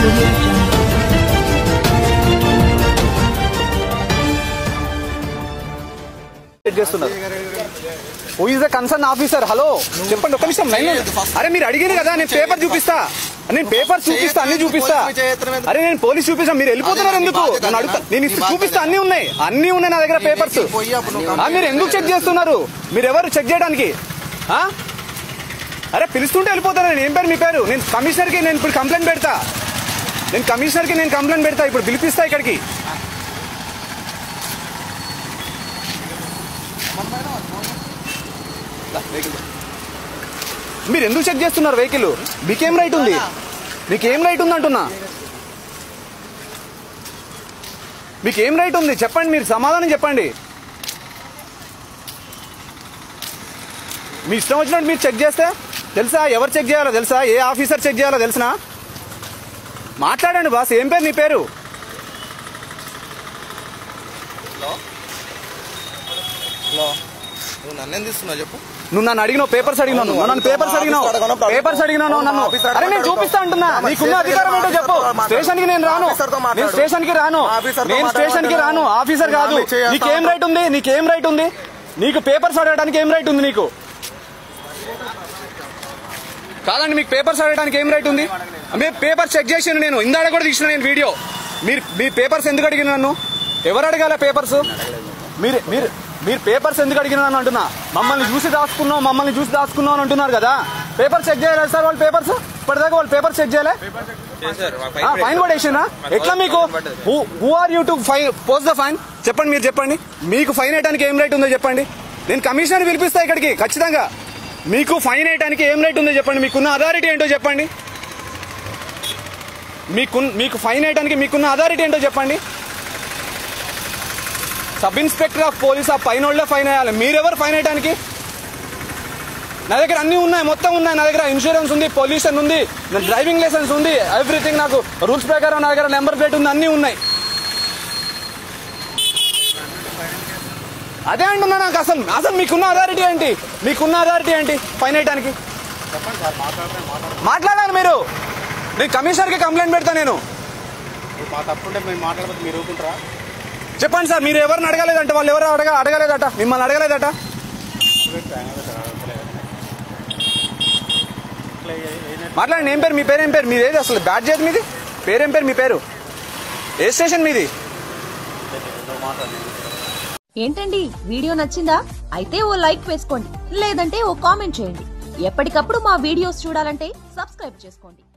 audio jungle. Check చేస్తున్నారు who is the concern officer hello చెప్పండి ఒక్క నిమిషం లైన్ అరే మీరు అడిగింది కదా నేను పేపర్ చూపిస్తా నేను పేపర్ చూపిస్తా అన్ని చూపిస్తా అరే నేను పోలీస్ చూపిస్తా మీరు వెళ్ళిపోతున్నారు ఎందుకు నేను అడుగుతా నేను ఇస్తే చూపిస్తా అన్ని ఉన్నాయి అన్ని ఉన్నాయి నా దగ్గర పేపర్స్ ఆ, మీరు ఎందుకు చెక్ చేస్తున్నారు మీరు ఎవరు చెక్ చేయడానికి ఆ? అరే పిలుస్తుంటే వెళ్ళిపోతాను నేను ఏం పేరు మీ పేరు నేను కమిషనర్కి నేను ఇప్పుడు కంప్లైంట్ పెడతా నేను కమిషనర్కి నేను కంప్లైంట్ పెడతా ఇప్పుడు పిలిపిస్తా ఇక్కడికి మీరు ఎందుకు చెక్ చేస్తున్నారు వెహికల్ మీకేం రైట్ ఉంది మీకేం రైట్ ఉంది అంటున్నా మీకేం రైట్ ఉంది చెప్పండి మీరు సమాధానం చెప్పండి మీ ఇష్టం వచ్చినట్టు మీరు చెక్ చేస్తే తెలుసా ఎవరు చెక్ చేయాలో తెలుసా ఏ ఆఫీసర్ చెక్ చేయాలో తెలుసా మాట్లాడండి బాస్ ఏం పేరు నీ పేరు హలో నువ్వు నన్నేం తీస్తున్నావు చెప్పు నువ్వు నన్ను అడిగినావు పేపర్స్ అడిగినావు నువ్వు నన్ను పేపర్స్ అడిగినావు పేపర్స్ అడిగినావు నన్ను అరే నేను చూపిస్తా అంటున్నా నీకున్న అధికారం ఏంటో చెప్పు స్టేషన్ కి నేను రాను నేను స్టేషన్ కి రాను నేను స్టేషన్ కి రాను ఆఫీసర్ కాదు నీకేం రైట్ ఉంది నీకేం రైట్ ఉంది నీకు పేపర్స్ అడగడానికి ఏం రైట్ ఉంది నీకు కాదండి మీకు పేపర్స్ అడగడానికి ఏం రైట్ ఉంది మీరు పేపర్ చెక్ చేసాను నేను ఇందాడ కూడా తీసిన నేను వీడియో మీరు మీ పేపర్స్ ఎందుకు అడిగిన నన్ను ఎవరు అడగాల పేపర్స్ మీరు మీరు మీరు పేపర్స్ ఎందుకు అడిగిన నన్ను అంటున్నా మమ్మల్ని చూసి దాచుకున్నాం మమ్మల్ని చూసి దాచుకున్నాం అని అంటున్నారు కదా పేపర్ చెక్ చేయలేదు సార్ వాళ్ళు పేపర్స్ ఇప్పటిదాకా వాళ్ళు పేపర్ చెక్ చేయలే ఫైన్ కూడా వేసిందా ఎట్లా మీకు who are you to fine post the fine చెప్పండి మీరు చెప్పండి మీకు ఫైన్ వేయడానికి ఏం రైట్ ఉందో చెప్పండి నేను కమిషనర్ పిలిపిస్తా ఇక్కడికి ఖచ్చితంగా మీకు ఫైన్ వేయడానికి ఏం రైట్ ఉందో చెప్పండి మీకున్న అథారిటీ ఏంటో చెప్పండి మీకు మీకు ఫైన్ వేయడానికి మీకున్న అథారిటీ ఏంటో చెప్పండి సబ్ ఇన్స్పెక్టర్ ఆఫ్ పోలీస్ ఆ పైన వాళ్ళే ఫైన్ వేయాలి మీరెవరు ఫైన్ వేయడానికి నా దగ్గర అన్ని ఉన్నాయి మొత్తం ఉన్నాయి నా దగ్గర ఇన్సూరెన్స్ ఉంది పొల్యూషన్ ఉంది నా డ్రైవింగ్ లైసెన్స్ ఉంది ఎవ్రీథింగ్ నాకు రూల్స్ ప్రకారం నా దగ్గర నెంబర్ ప్లేట్ ఉంది అన్ని ఉన్నాయి అదే అంటున్నా నాకు అసలు అసలు మీకున్న అథారిటీ ఏంటి మీకున్న అథారిటీ ఏంటి ఫైన్ వేయడానికి మాట్లాడాలి మీరు నేను కమిషనర్కి కంప్లైంట్ పెడతా నేను మా తప్పుంటే మేము మాట్లాడకపోతే మీరు ఊరుకుంటారా చెప్పండి సార్ మీరు ఎవరిని అడగలేదంట వాళ్ళు ఎవరు అడగ అడగలేదట మిమ్మల్ని అడగలేదట మాట్లాడండి ఏం పేరు మీ పేరు ఏం పేరు మీది ఏది అసలు బ్యాడ్ చేతి మీది పేరేం పేరు మీ పేరు ఏ స్టేషన్ మీది ఏంటండి వీడియో నచ్చిందా అయితే ఓ లైక్ వేసుకోండి లేదంటే ఓ కామెంట్ చేయండి ఎప్పటికప్పుడు మా వీడియోస్ చూడాలంటే సబ్స్క్రైబ్ చేసుకోండి